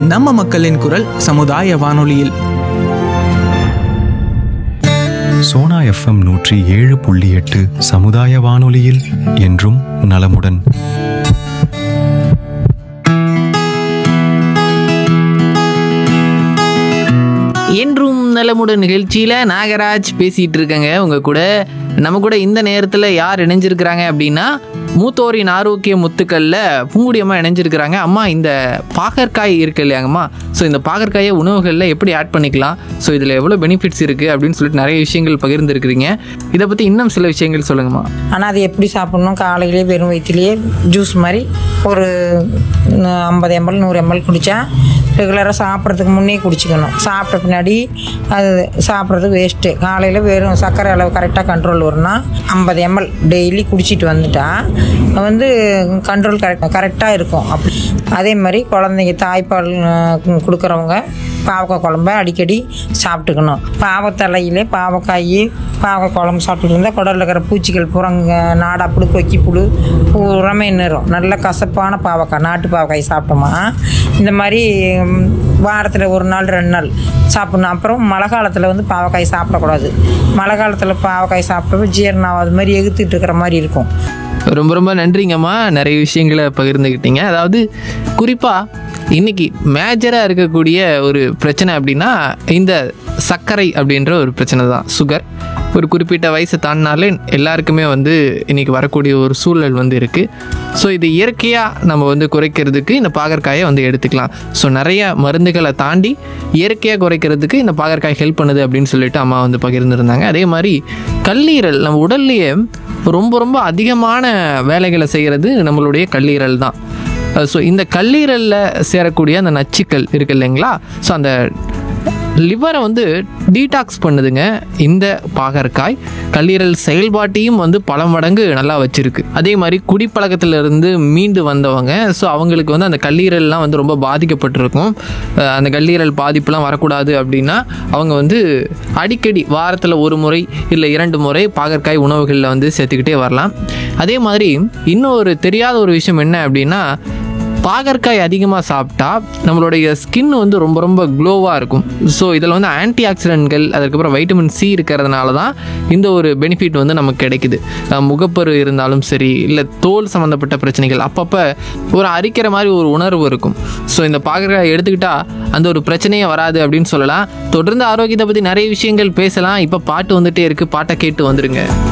நம்ம மக்களின் குரல் சமுதாய வானொலியில் சோனா எஃப்எம் நூற்றி ஏழு புள்ளி எட்டு சமுதாய வானொலியில் என்றும் நலமுடன் என்றும் நலமுடன் நிகழ்ச்சியில் நாகராஜ் பேசிகிட்டு இருக்கேங்க உங்கள் கூட நம்ம கூட இந்த நேரத்தில் யார் இணைஞ்சிருக்கிறாங்க அப்படின்னா மூத்தோரின் ஆரோக்கிய முத்துக்களில் பூங்குடி அம்மா இணைஞ்சிருக்கிறாங்க அம்மா இந்த பாகற்காய் இருக்கு இல்லையாங்கம்மா ஸோ இந்த பாகற்காயை உணவுகளில் எப்படி ஆட் பண்ணிக்கலாம் ஸோ இதில் எவ்வளோ பெனிஃபிட்ஸ் இருக்குது அப்படின்னு சொல்லிட்டு நிறைய விஷயங்கள் பகிர்ந்துருக்கிறீங்க இதை பற்றி இன்னும் சில விஷயங்கள் சொல்லுங்கம்மா ஆனால் அது எப்படி சாப்பிட்ணும் காலையிலே வெறும் வயிற்றுலேயே ஜூஸ் மாதிரி ஒரு ஐம்பது எம்எல் நூறு எம்எல் குடித்தா ரெகுலராக சாப்பிட்றதுக்கு முன்னே குடிச்சிக்கணும் சாப்பிட்ட பின்னாடி அது சாப்பிட்றது வேஸ்ட்டு காலையில் வெறும் சர்க்கரை அளவு கரெக்டாக கண்ட்ரோல் வரும்னா ஐம்பது எம்எல் டெய்லி குடிச்சிட்டு வந்துட்டா வந்து கண்ட்ரோல் கரெக்ட் கரெக்டாக இருக்கும் அப்படி அதே மாதிரி குழந்தைங்க தாய்ப்பால் அஹ், கொடுக்குறவங்க பாவக்காய் குழம்ப அடிக்கடி சாப்பிட்டுக்கணும் பாவத்தலையிலே பாவக்காய் பாவக்காய் குழம்பு சாப்பிட்டுட்டு இருந்தால் குடலில் இருக்கிற பூச்சிகள் புறங்க நாடாப்புழு கொக்கி புழு பூராமே நிறும் நல்ல கசப்பான பாவக்காய் நாட்டு பாவக்காய் சாப்பிட்டோமா இந்த மாதிரி வாரத்தில் ஒரு நாள் ரெண்டு நாள் சாப்பிடணும் அப்புறம் மழை காலத்தில் வந்து பாவக்காய் சாப்பிடக்கூடாது மழை காலத்தில் பாவக்காய் சாப்பிட்டப்ப ஜீரணம் ஆகாத மாதிரி எகுத்துட்டு இருக்கிற மாதிரி இருக்கும் ரொம்ப ரொம்ப நன்றிங்கம்மா நிறைய விஷயங்களை பகிர்ந்துக்கிட்டீங்க அதாவது குறிப்பாக இன்னைக்கு மேஜராக இருக்கக்கூடிய ஒரு பிரச்சனை அப்படின்னா இந்த சர்க்கரை அப்படின்ற ஒரு பிரச்சனை தான் சுகர் ஒரு குறிப்பிட்ட வயசை தாண்டினாலே எல்லாருக்குமே வந்து இன்னைக்கு வரக்கூடிய ஒரு சூழல் வந்து இருக்குது ஸோ இது இயற்கையாக நம்ம வந்து குறைக்கிறதுக்கு இந்த பாகற்காயை வந்து எடுத்துக்கலாம் ஸோ நிறைய மருந்துகளை தாண்டி இயற்கையாக குறைக்கிறதுக்கு இந்த பாகற்காய் ஹெல்ப் பண்ணுது அப்படின்னு சொல்லிட்டு அம்மா வந்து பகிர்ந்துருந்தாங்க அதே மாதிரி கல்லீரல் நம்ம உடல்லையே ரொம்ப ரொம்ப அதிகமான வேலைகளை செய்கிறது நம்மளுடைய கல்லீரல் தான் ஸோ இந்த கல்லீரலில் சேரக்கூடிய அந்த நச்சுக்கள் இருக்கு இல்லைங்களா ஸோ அந்த லிவரை வந்து டீடாக்ஸ் பண்ணுதுங்க இந்த பாகற்காய் கல்லீரல் செயல்பாட்டையும் வந்து பல மடங்கு நல்லா வச்சிருக்கு அதே மாதிரி குடிப்பழக்கத்துல இருந்து மீண்டு வந்தவங்க ஸோ அவங்களுக்கு வந்து அந்த கல்லீரல்லாம் வந்து ரொம்ப பாதிக்கப்பட்டிருக்கும் அஹ் அந்த கல்லீரல் பாதிப்புலாம் வரக்கூடாது அப்படின்னா அவங்க வந்து அடிக்கடி வாரத்தில் ஒரு முறை இல்லை இரண்டு முறை பாகற்காய் உணவுகளில் வந்து சேர்த்துக்கிட்டே வரலாம் அதே மாதிரி இன்னும் ஒரு தெரியாத ஒரு விஷயம் என்ன அப்படின்னா பாகற்காய் அதிகமாக சாப்பிட்டா நம்மளுடைய ஸ்கின் வந்து ரொம்ப ரொம்ப க்ளோவாக இருக்கும் ஸோ இதில் வந்து ஆன்டி ஆக்சிடென்ட்கள் அதுக்கப்புறம் வைட்டமின் சி இருக்கிறதுனால தான் இந்த ஒரு பெனிஃபிட் வந்து நமக்கு கிடைக்குது அஹ் முகப்பரு இருந்தாலும் சரி இல்லை தோல் சம்மந்தப்பட்ட பிரச்சனைகள் அப்பப்போ ஒரு அரிக்கிற மாதிரி ஒரு உணர்வு இருக்கும் ஸோ இந்த பாகற்காய் எடுத்துக்கிட்டா அந்த ஒரு பிரச்சனையே வராது அப்படின்னு சொல்லலாம் தொடர்ந்து ஆரோக்கியத்தை பற்றி நிறைய விஷயங்கள் பேசலாம் இப்போ பாட்டு வந்துட்டே இருக்குது பாட்டை கேட்டு வந்துருங்க